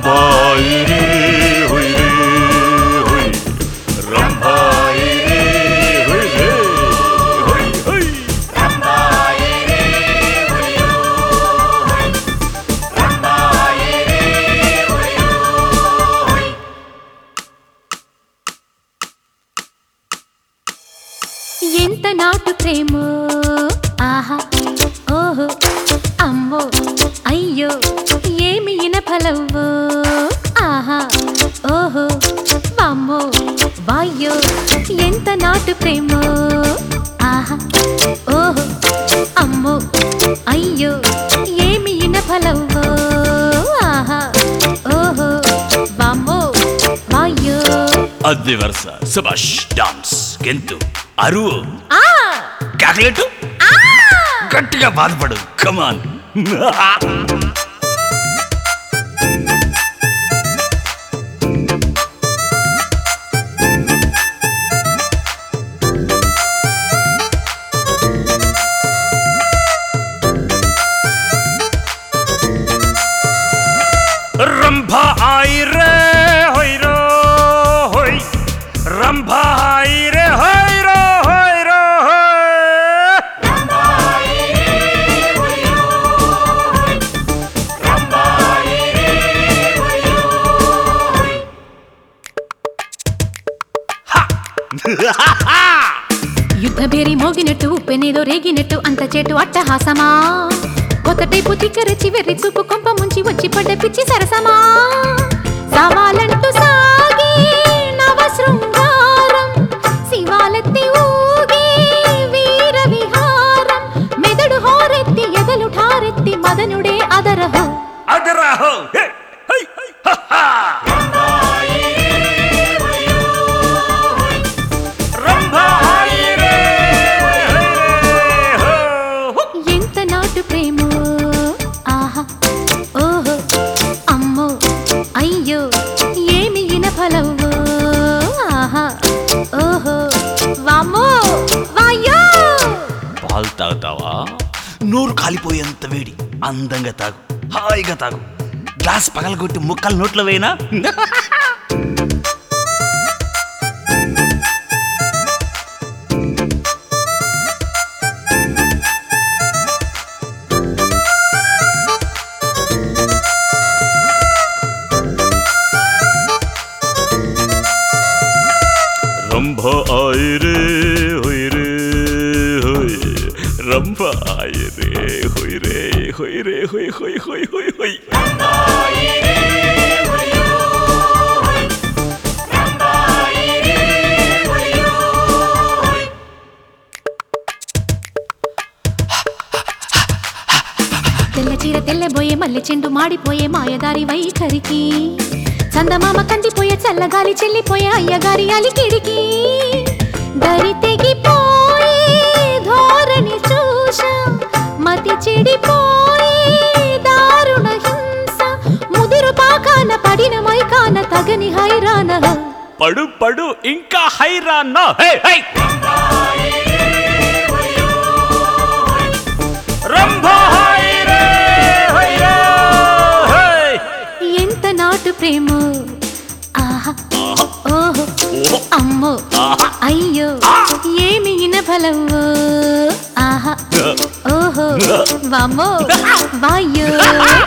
రంభాయిరే హుయిరే హుయ్ రంభాయిరే హుయిరే హుయ్ హుయ్ ఎంత నాటు ప్రేమో ఆహా ఓహో అమ్మో అయ్యో ఏమి ఇనఫలవ్వో ఆహా ఓహో బామ్మో వాయ్యో ఎంత నాటు ప్రేమో ఆహా ఓహో అమ్మో అయ్యో ఏమి ఇనఫలవ్వో ఆహా ఓహో బామ్మో వాయ్యో అద్దె వరుస సుభాష్ డాన్స్ గెంతు అరువు ఆ కాకలెట్టు గట్టిగా బాధపడు కమాన్ రంభా आई रे होई रो होई రంభా आई रे होई रो होई रो होई యుద్ధ బేరి మోగినట్టు ఉప్పెనేదో రేగినట్టు అంత చెట్టు అట్టహాసమా కొత్త టైపు తిక్కరచి వెర్రి చూపు కొంప ముంచి వచ్చి పడ్డ పిచ్చి సరసమా సవాలంటూ సాగి నవ శృంగారం శివాలెత్తి ఊగి వీర విహారం మెదడు హోరెత్తి ఎదలు ఠారెత్తి మదనుడే అదరహో అదరాహో హే హై హా రంభా आई रे హో ఎంత నాటు ప్రేమో ఆహా ఓహో అమ్మో అయ్యో ఏమి ఇనఫలవ్వో ఆహా ఓహో వామ్మో వాయ్యో పాలు తాగుతావా నోరు కాలిపోయేంత వేడి అందంగా తాగు హాయిగా తాగు గ్లాస్ పగలగొట్టి ముక్కలు నోట్లో వేయనా రంభ ఆయి రే హొయ్ రే హొయ్ రంభ ఆయి రే హొయ్ రే హొయ్ రే హొయ్ హొయ్ హొయ్ హొయ్ హొయ్ తెల్ల చీర తెల్లబోయే మల్లె చెండు మాడిపోయే మాయదారి వైఖరికి చందమామ కందిపోయే చల్లగాలి చెల్లిపోయే అయ్యగారి అలికిడికి దరి తెగిపోయి ధోరణి చూష మతి చెడిపోయి దారుణ హింస ముదురు పాకాన పడిన మైకాన తగని హైరాణ పడు పడు ఇంకా హైరాన్న హే హై రంభ హాయ్ రే హొయ్ రే హొయ్ ఎంత నాటు ప్రేమో ఆహా ఓహో ఓహో అమ్మో ఆహా అయ్యో ఏమి ఇనఫలవో ఆహా ఓహో వామ్మో వాయ్యో